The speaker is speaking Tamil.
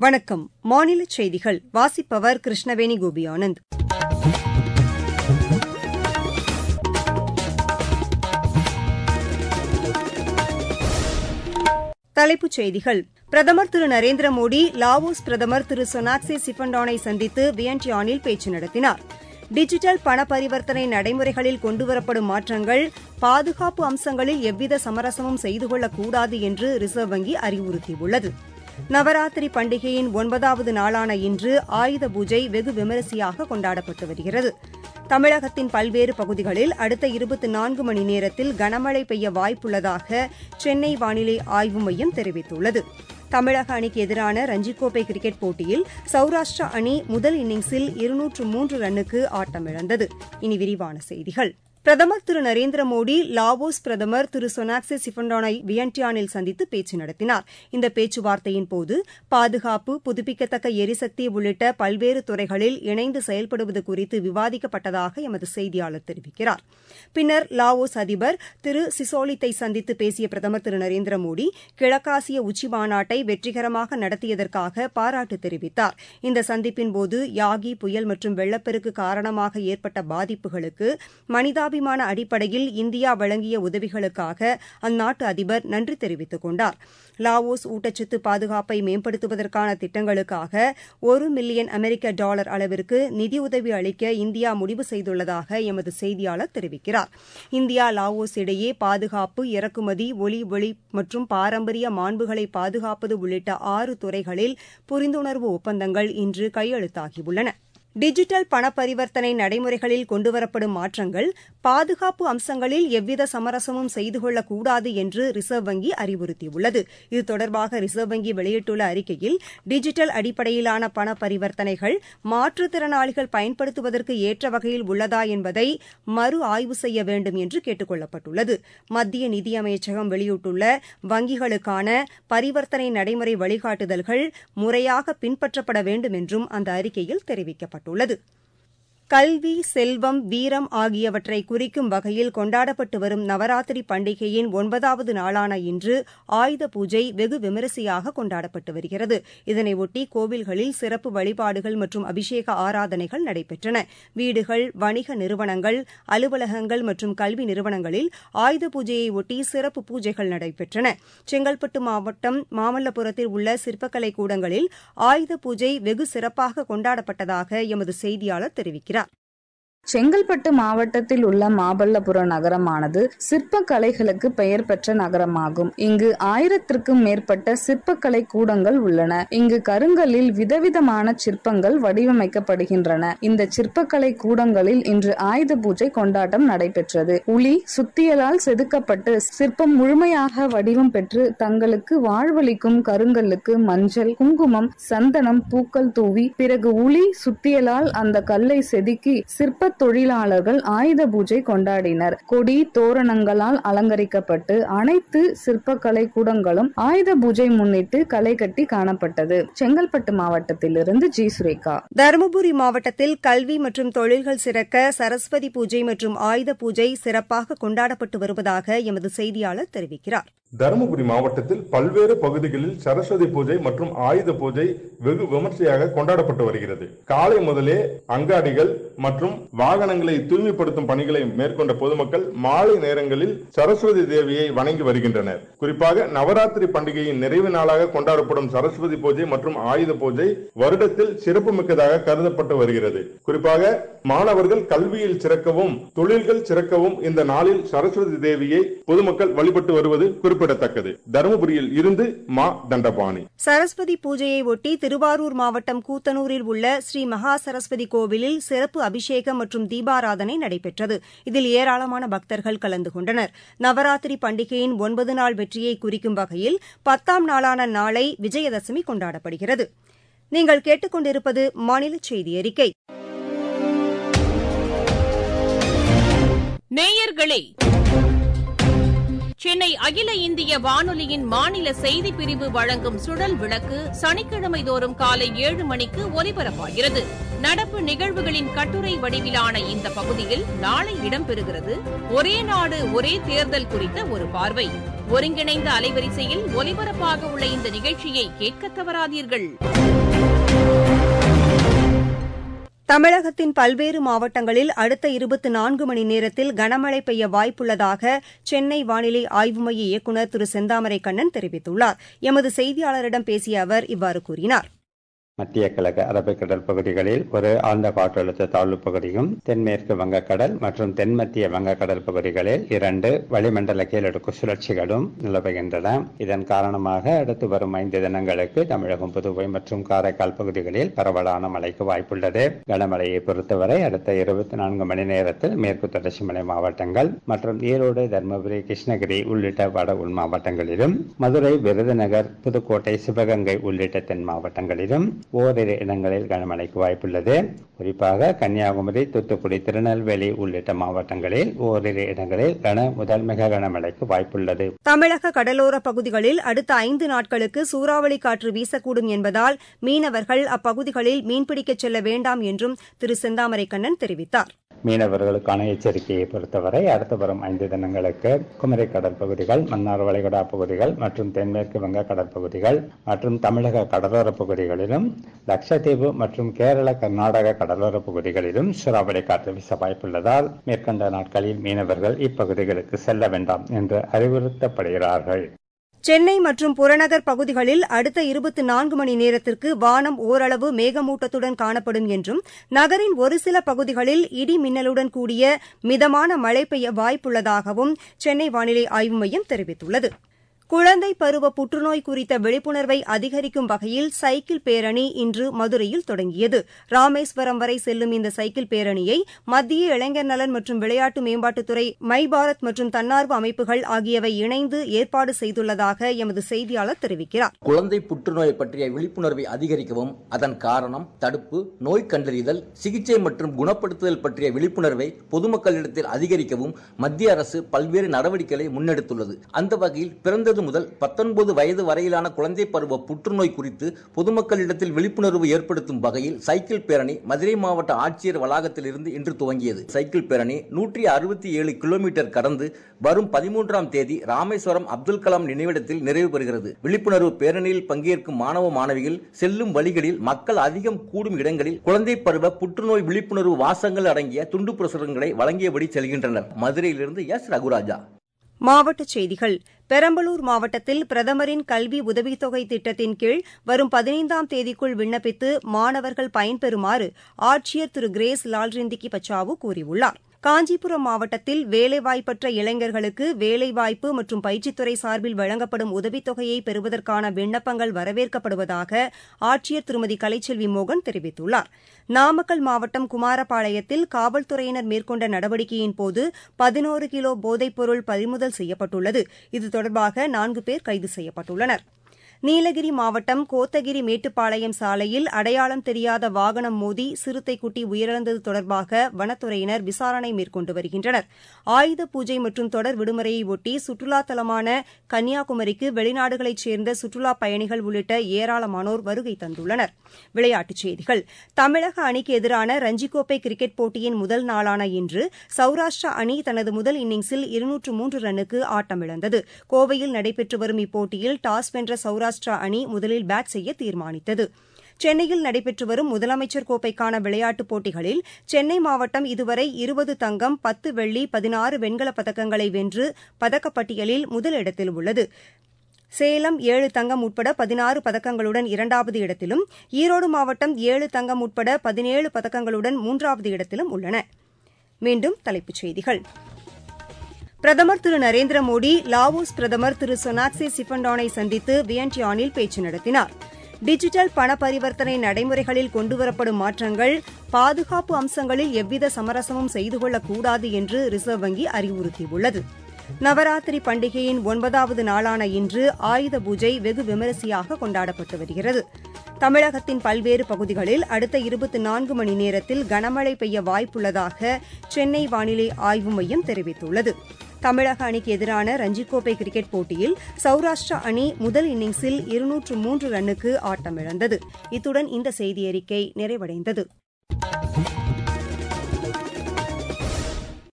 வணக்கம் மாநில செய்திகள் வாசிப்பவர் கிருஷ்ணவேணி கோபியானந்த் தலைப்புச் செய்திகள் பிரதமர் திரு நரேந்திர மோடி லாவோஸ் பிரதமர் திரு சொனாக்சே சிஃபண்டானை சந்தித்து வியன்டியானில் பேச்சு நடத்தினார் டிஜிட்டல் பண பரிவர்த்தனை நடைமுறைகளில் கொண்டுவரப்படும் மாற்றங்கள் பாதுகாப்பு அம்சங்களில் எவ்வித சமரசமும் செய்து கொள்ளக்கூடாது என்று ரிசர்வ் வங்கி அறிவுறுத்தியுள்ளது நவராத்திரி பண்டிகையின் ஒன்பதாவது நாளான இன்று ஆயுத பூஜை வெகு விமரிசையாக கொண்டாடப்பட்டு வருகிறது தமிழகத்தின் பல்வேறு பகுதிகளில் அடுத்த இருபத்தி நான்கு மணி நேரத்தில் கனமழை பெய்ய வாய்ப்புள்ளதாக சென்னை வானிலை ஆய்வு மையம் தெரிவித்துள்ளது தமிழக அணிக்கு எதிரான ரஞ்சிக்கோப்பை கிரிக்கெட் போட்டியில் சௌராஷ்டிரா அணி முதல் இன்னிங்ஸில் இருநூற்று மூன்று ரன்னுக்கு ஆட்டமிழந்தது இனி விரிவான செய்திகள் பிரதமர் திரு நரேந்திர மோடி லாவோஸ் பிரதமர் திரு சொனாக்சே சிஃபண்டானை வியன்டியானில் சந்தித்து பேச்சு நடத்தினார் இந்த பேச்சுவார்த்தையின்போது பாதுகாப்பு புதுப்பிக்கத்தக்க எரிசக்தி உள்ளிட்ட பல்வேறு துறைகளில் இணைந்து செயல்படுவது குறித்து விவாதிக்கப்பட்டதாக எமது செய்தியாளர் தெரிவிக்கிறார் பின்னர் லாவோஸ் அதிபர் திரு சிசோலித்தை சந்தித்து பேசிய பிரதமர் திரு நரேந்திர மோடி கிழக்காசிய உச்சிமாநாட்டை வெற்றிகரமாக நடத்தியதற்காக பாராட்டு தெரிவித்தார் இந்த சந்திப்பின்போது யாகி புயல் மற்றும் வெள்ளப்பெருக்கு காரணமாக ஏற்பட்ட பாதிப்புகளுக்கு மனிதா மனிதாபிமான அடிப்படையில் இந்தியா வழங்கிய உதவிகளுக்காக அந்நாட்டு அதிபர் நன்றி தெரிவித்துக் கொண்டார் லாவோஸ் ஊட்டச்சத்து பாதுகாப்பை மேம்படுத்துவதற்கான திட்டங்களுக்காக ஒரு மில்லியன் அமெரிக்க டாலர் அளவிற்கு நிதியுதவி அளிக்க இந்தியா முடிவு செய்துள்ளதாக எமது செய்தியாளர் தெரிவிக்கிறார் இந்தியா லாவோஸ் இடையே பாதுகாப்பு இறக்குமதி ஒலி ஒளி மற்றும் பாரம்பரிய மாண்புகளை பாதுகாப்பது உள்ளிட்ட ஆறு துறைகளில் புரிந்துணர்வு ஒப்பந்தங்கள் இன்று கையெழுத்தாகியுள்ளன டிஜிட்டல் பண பரிவர்த்தனை நடைமுறைகளில் கொண்டுவரப்படும் மாற்றங்கள் பாதுகாப்பு அம்சங்களில் எவ்வித சமரசமும் செய்து கொள்ளக்கூடாது என்று ரிசர்வ் வங்கி அறிவுறுத்தியுள்ளது இது தொடர்பாக ரிசர்வ் வங்கி வெளியிட்டுள்ள அறிக்கையில் டிஜிட்டல் அடிப்படையிலான பண பரிவர்த்தனைகள் மாற்றுத்திறனாளிகள் பயன்படுத்துவதற்கு ஏற்ற வகையில் உள்ளதா என்பதை மறு ஆய்வு செய்ய வேண்டும் என்று கேட்டுக் கொள்ளப்பட்டுள்ளது மத்திய நிதியமைச்சகம் வெளியிட்டுள்ள வங்கிகளுக்கான பரிவர்த்தனை நடைமுறை வழிகாட்டுதல்கள் முறையாக பின்பற்றப்பட வேண்டும் என்றும் அந்த அறிக்கையில் தெரிவிக்கப்பட்டுள்ளது கல்வி செல்வம் வீரம் ஆகியவற்றை குறிக்கும் வகையில் கொண்டாடப்பட்டு வரும் நவராத்திரி பண்டிகையின் ஒன்பதாவது நாளான இன்று ஆயுத பூஜை வெகு விமரிசையாக கொண்டாடப்பட்டு வருகிறது இதனையொட்டி கோவில்களில் சிறப்பு வழிபாடுகள் மற்றும் அபிஷேக ஆராதனைகள் நடைபெற்றன வீடுகள் வணிக நிறுவனங்கள் அலுவலகங்கள் மற்றும் கல்வி நிறுவனங்களில் ஆயுத பூஜையை ஒட்டி சிறப்பு பூஜைகள் நடைபெற்றன செங்கல்பட்டு மாவட்டம் மாமல்லபுரத்தில் உள்ள சிற்பக்கலை கூடங்களில் ஆயுத பூஜை வெகு சிறப்பாக கொண்டாடப்பட்டதாக எமது செய்தியாளர் தெரிவிக்கிறார் செங்கல்பட்டு மாவட்டத்தில் உள்ள மாமல்லபுர நகரமானது சிற்ப கலைகளுக்கு பெயர் பெற்ற நகரமாகும் இங்கு ஆயிரத்திற்கும் மேற்பட்ட சிற்பக்கலை கூடங்கள் உள்ளன இங்கு கருங்கல்லில் விதவிதமான சிற்பங்கள் வடிவமைக்கப்படுகின்றன இந்த சிற்பக்கலை கூடங்களில் இன்று ஆயுத பூஜை கொண்டாட்டம் நடைபெற்றது உளி சுத்தியலால் செதுக்கப்பட்டு சிற்பம் முழுமையாக வடிவம் பெற்று தங்களுக்கு வாழ்வளிக்கும் கருங்கல்லுக்கு மஞ்சள் குங்குமம் சந்தனம் பூக்கள் தூவி பிறகு உளி சுத்தியலால் அந்த கல்லை செதுக்கி சிற்ப தொழிலாளர்கள் ஆயுத பூஜை கொண்டாடினர் கொடி தோரணங்களால் அலங்கரிக்கப்பட்டு அனைத்து சிற்பக்கலை கூடங்களும் ஆயுத பூஜை முன்னிட்டு களை கட்டி காணப்பட்டது செங்கல்பட்டு மாவட்டத்திலிருந்து ஜி சுரேகா தருமபுரி மாவட்டத்தில் கல்வி மற்றும் தொழில்கள் சிறக்க சரஸ்வதி பூஜை மற்றும் ஆயுத பூஜை சிறப்பாக கொண்டாடப்பட்டு வருவதாக எமது செய்தியாளர் தெரிவிக்கிறார் தருமபுரி மாவட்டத்தில் பல்வேறு பகுதிகளில் சரஸ்வதி பூஜை மற்றும் ஆயுத பூஜை வெகு விமர்சையாக கொண்டாடப்பட்டு வருகிறது காலை முதலே அங்காடிகள் மற்றும் வாகனங்களை தூய்மைப்படுத்தும் பணிகளை மேற்கொண்ட பொதுமக்கள் மாலை நேரங்களில் சரஸ்வதி தேவியை வணங்கி வருகின்றனர் குறிப்பாக நவராத்திரி பண்டிகையின் நிறைவு நாளாக கொண்டாடப்படும் சரஸ்வதி பூஜை மற்றும் ஆயுத பூஜை வருடத்தில் சிறப்பு மிக்கதாக கருதப்பட்டு வருகிறது குறிப்பாக மாணவர்கள் கல்வியில் சிறக்கவும் தொழில்கள் சிறக்கவும் இந்த நாளில் சரஸ்வதி தேவியை பொதுமக்கள் வழிபட்டு வருவது குறிப்பிடத்தக்கது தருமபுரியில் இருந்து மா தண்டபாணி சரஸ்வதி பூஜையை ஒட்டி திருவாரூர் மாவட்டம் கூத்தனூரில் உள்ள ஸ்ரீ மகா சரஸ்வதி கோவிலில் சிறப்பு அபிஷேகம் மற்றும் தீபாராதனை நடைபெற்றது இதில் ஏராளமான பக்தர்கள் கலந்து கொண்டனர் நவராத்திரி பண்டிகையின் ஒன்பது நாள் வெற்றியை குறிக்கும் வகையில் பத்தாம் நாளான நாளை விஜயதசமி கொண்டாடப்படுகிறது நீங்கள் கேட்டுக்கொண்டிருப்பது மாநில செய்தி அறிக்கை நேயர்களே சென்னை அகில இந்திய வானொலியின் மாநில செய்திப் பிரிவு வழங்கும் சுழல் விளக்கு சனிக்கிழமை தோறும் காலை ஏழு மணிக்கு ஒலிபரப்பாகிறது நடப்பு நிகழ்வுகளின் கட்டுரை வடிவிலான இந்த பகுதியில் நாளை இடம்பெறுகிறது ஒரே நாடு ஒரே தேர்தல் குறித்த ஒரு பார்வை ஒருங்கிணைந்த அலைவரிசையில் ஒலிபரப்பாக உள்ள இந்த நிகழ்ச்சியை கேட்க தவறாதீர்கள் தமிழகத்தின் பல்வேறு மாவட்டங்களில் அடுத்த இருபத்தி நான்கு மணி நேரத்தில் கனமழை பெய்ய வாய்ப்புள்ளதாக சென்னை வானிலை ஆய்வு மைய இயக்குநர் திரு செந்தாமரை கண்ணன் தெரிவித்துள்ளார் எமது செய்தியாளரிடம் பேசிய அவர் இவ்வாறு கூறினார் மத்திய கிழக்கு அரபிக்கடல் பகுதிகளில் ஒரு ஆழ்ந்த காற்றழுத்த தாழ்வு பகுதியும் தென்மேற்கு வங்கக்கடல் மற்றும் தென்மத்திய வங்கக்கடல் பகுதிகளில் இரண்டு வளிமண்டல கீழடுக்கு சுழற்சிகளும் நிலவுகின்றன இதன் காரணமாக அடுத்து வரும் ஐந்து தினங்களுக்கு தமிழகம் புதுவை மற்றும் காரைக்கால் பகுதிகளில் பரவலான மழைக்கு வாய்ப்புள்ளது கனமழையை பொறுத்தவரை அடுத்த இருபத்தி நான்கு மணி நேரத்தில் மேற்கு தொடர்ச்சி மலை மாவட்டங்கள் மற்றும் ஈரோடு தருமபுரி கிருஷ்ணகிரி உள்ளிட்ட வட உள் மாவட்டங்களிலும் மதுரை விருதுநகர் புதுக்கோட்டை சிவகங்கை உள்ளிட்ட தென் மாவட்டங்களிலும் ஓரிரு இடங்களில் கனமழைக்கு வாய்ப்புள்ளது குறிப்பாக கன்னியாகுமரி தூத்துக்குடி திருநெல்வேலி உள்ளிட்ட மாவட்டங்களில் ஓரிரு இடங்களில் கன முதல் மிக கனமழைக்கு வாய்ப்புள்ளது தமிழக கடலோர பகுதிகளில் அடுத்த ஐந்து நாட்களுக்கு சூறாவளி காற்று வீசக்கூடும் என்பதால் மீனவர்கள் அப்பகுதிகளில் மீன்பிடிக்கச் செல்ல வேண்டாம் என்றும் திரு செந்தாமரை கண்ணன் தெரிவித்தார் மீனவர்களுக்கான எச்சரிக்கையை பொறுத்தவரை அடுத்து வரும் ஐந்து தினங்களுக்கு குமரி கடல் பகுதிகள் மன்னார் வளைகுடா பகுதிகள் மற்றும் தென்மேற்கு வங்க கடற்பகுதிகள் மற்றும் தமிழக கடலோர பகுதிகளிலும் லட்சத்தீவு மற்றும் கேரள கர்நாடக கடலோர பகுதிகளிலும் சூறாவளி காற்று வீச வாய்ப்புள்ளதால் மேற்கண்ட நாட்களில் மீனவர்கள் இப்பகுதிகளுக்கு செல்ல வேண்டாம் என்று அறிவுறுத்தப்படுகிறார்கள் சென்னை மற்றும் புறநகர் பகுதிகளில் அடுத்த இருபத்தி நான்கு மணி நேரத்திற்கு வானம் ஓரளவு மேகமூட்டத்துடன் காணப்படும் என்றும் நகரின் ஒரு சில பகுதிகளில் இடி மின்னலுடன் கூடிய மிதமான மழை பெய்ய வாய்ப்புள்ளதாகவும் சென்னை வானிலை ஆய்வு மையம் தெரிவித்துள்ளது குழந்தை பருவ புற்றுநோய் குறித்த விழிப்புணர்வை அதிகரிக்கும் வகையில் சைக்கிள் பேரணி இன்று மதுரையில் தொடங்கியது ராமேஸ்வரம் வரை செல்லும் இந்த சைக்கிள் பேரணியை மத்திய இளைஞர் நலன் மற்றும் விளையாட்டு மேம்பாட்டுத்துறை மை பாரத் மற்றும் தன்னார்வ அமைப்புகள் ஆகியவை இணைந்து ஏற்பாடு செய்துள்ளதாக எமது செய்தியாளர் தெரிவிக்கிறார் குழந்தை புற்றுநோய் பற்றிய விழிப்புணர்வை அதிகரிக்கவும் அதன் காரணம் தடுப்பு நோய் கண்டறிதல் சிகிச்சை மற்றும் குணப்படுத்துதல் பற்றிய விழிப்புணர்வை பொதுமக்களிடத்தில் அதிகரிக்கவும் மத்திய அரசு பல்வேறு நடவடிக்கைகளை முன்னெடுத்துள்ளது அந்த வகையில் பிறந்தது முதல் பத்தொன்பது வயது வரையிலான குழந்தை பருவ புற்றுநோய் குறித்து பொதுமக்களிடத்தில் விழிப்புணர்வு ஏற்படுத்தும் வகையில் சைக்கிள் பேரணி மதுரை மாவட்ட ஆட்சியர் வளாகத்தில் இருந்து இன்று துவங்கியது சைக்கிள் பேரணி நூற்றி அறுபத்தி ஏழு கிலோமீட்டர் கடந்து வரும் பதிமூன்றாம் தேதி ராமேஸ்வரம் அப்துல் கலாம் நினைவிடத்தில் நிறைவு பெறுகிறது விழிப்புணர்வு பேரணியில் பங்கேற்கும் மாணவ மாணவிகள் செல்லும் வழிகளில் மக்கள் அதிகம் கூடும் இடங்களில் குழந்தை பருவ புற்றுநோய் விழிப்புணர்வு வாசங்கள் அடங்கிய துண்டு பிரசுரங்களை வழங்கியபடி செல்கின்றனர் மதுரையிலிருந்து எஸ் ரகுராஜா மாவட்டச் செய்திகள் பெரம்பலூர் மாவட்டத்தில் பிரதமரின் கல்வி உதவித்தொகை திட்டத்தின் கீழ் வரும் பதினைந்தாம் தேதிக்குள் விண்ணப்பித்து மாணவர்கள் பயன்பெறுமாறு ஆட்சியர் திரு கிரேஸ் லால்ரிந்திகி பச்சாவு கூறியுள்ளார் காஞ்சிபுரம் மாவட்டத்தில் வேலைவாய்ப்பற்ற இளைஞர்களுக்கு வேலைவாய்ப்பு மற்றும் பயிற்சித்துறை சார்பில் வழங்கப்படும் உதவித்தொகையை பெறுவதற்கான விண்ணப்பங்கள் வரவேற்கப்படுவதாக ஆட்சியர் திருமதி கலைச்செல்வி மோகன் தெரிவித்துள்ளார் நாமக்கல் மாவட்டம் குமாரபாளையத்தில் காவல்துறையினர் மேற்கொண்ட நடவடிக்கையின்போது பதினோரு கிலோ போதைப்பொருள் பறிமுதல் செய்யப்பட்டுள்ளது இது தொடர்பாக நான்கு பேர் கைது செய்யப்பட்டுள்ளனா் நீலகிரி மாவட்டம் கோத்தகிரி மேட்டுப்பாளையம் சாலையில் அடையாளம் தெரியாத வாகனம் மோதி சிறுத்தை குட்டி உயிரிழந்தது தொடர்பாக வனத்துறையினர் விசாரணை மேற்கொண்டு வருகின்றனர் ஆயுத பூஜை மற்றும் தொடர் விடுமுறையை ஒட்டி சுற்றுலா தலமான கன்னியாகுமரிக்கு வெளிநாடுகளைச் சேர்ந்த சுற்றுலாப் பயணிகள் உள்ளிட்ட ஏராளமானோர் வருகை தந்துள்ளனர் விளையாட்டுச் செய்திகள் தமிழக அணிக்கு எதிரான ரஞ்சிக்கோப்பை கிரிக்கெட் போட்டியின் முதல் நாளான இன்று சௌராஷ்டிரா அணி தனது முதல் இன்னிங்ஸில் இருநூற்று மூன்று ரன்னுக்கு ஆட்டமிழந்தது கோவையில் நடைபெற்று வரும் இப்போட்டியில் டாஸ் வென்ற சௌராஷ்டிரா அணி முதலில் பேட் செய்ய தீர்மானித்தது சென்னையில் நடைபெற்று வரும் முதலமைச்சர் கோப்பைக்கான விளையாட்டுப் போட்டிகளில் சென்னை மாவட்டம் இதுவரை இருபது தங்கம் பத்து வெள்ளி பதினாறு வெண்கலப் பதக்கங்களை வென்று பதக்கப்பட்டியலில் முதலிடத்தில் உள்ளது சேலம் ஏழு தங்கம் உட்பட பதினாறு பதக்கங்களுடன் இரண்டாவது இடத்திலும் ஈரோடு மாவட்டம் ஏழு தங்கம் உட்பட பதினேழு பதக்கங்களுடன் மூன்றாவது இடத்திலும் உள்ளன மீண்டும் தலைப்புச் செய்திகள் பிரதமர் திரு நரேந்திர மோடி லாவோஸ் பிரதமர் திரு சொனாக்சே சிஃபண்டானை சந்தித்து வியன்டியானில் பேச்சு நடத்தினார் டிஜிட்டல் பண பரிவர்த்தனை நடைமுறைகளில் கொண்டுவரப்படும் மாற்றங்கள் பாதுகாப்பு அம்சங்களில் எவ்வித சமரசமும் செய்து கொள்ளக்கூடாது என்று ரிசர்வ் வங்கி அறிவுறுத்தியுள்ளது நவராத்திரி பண்டிகையின் ஒன்பதாவது நாளான இன்று ஆயுத பூஜை வெகு விமரிசையாக கொண்டாடப்பட்டு வருகிறது தமிழகத்தின் பல்வேறு பகுதிகளில் அடுத்த இருபத்தி நான்கு மணி நேரத்தில் கனமழை பெய்ய வாய்ப்புள்ளதாக சென்னை வானிலை ஆய்வு மையம் தெரிவித்துள்ளது தமிழக அணிக்கு எதிரான ரஞ்சிக்கோப்பை கிரிக்கெட் போட்டியில் சௌராஷ்டிரா அணி முதல் இன்னிங்ஸில் இருநூற்று மூன்று ரன்னுக்கு ஆட்டமிழந்தது இத்துடன் இந்த செய்தியறிக்கை நிறைவடைந்தது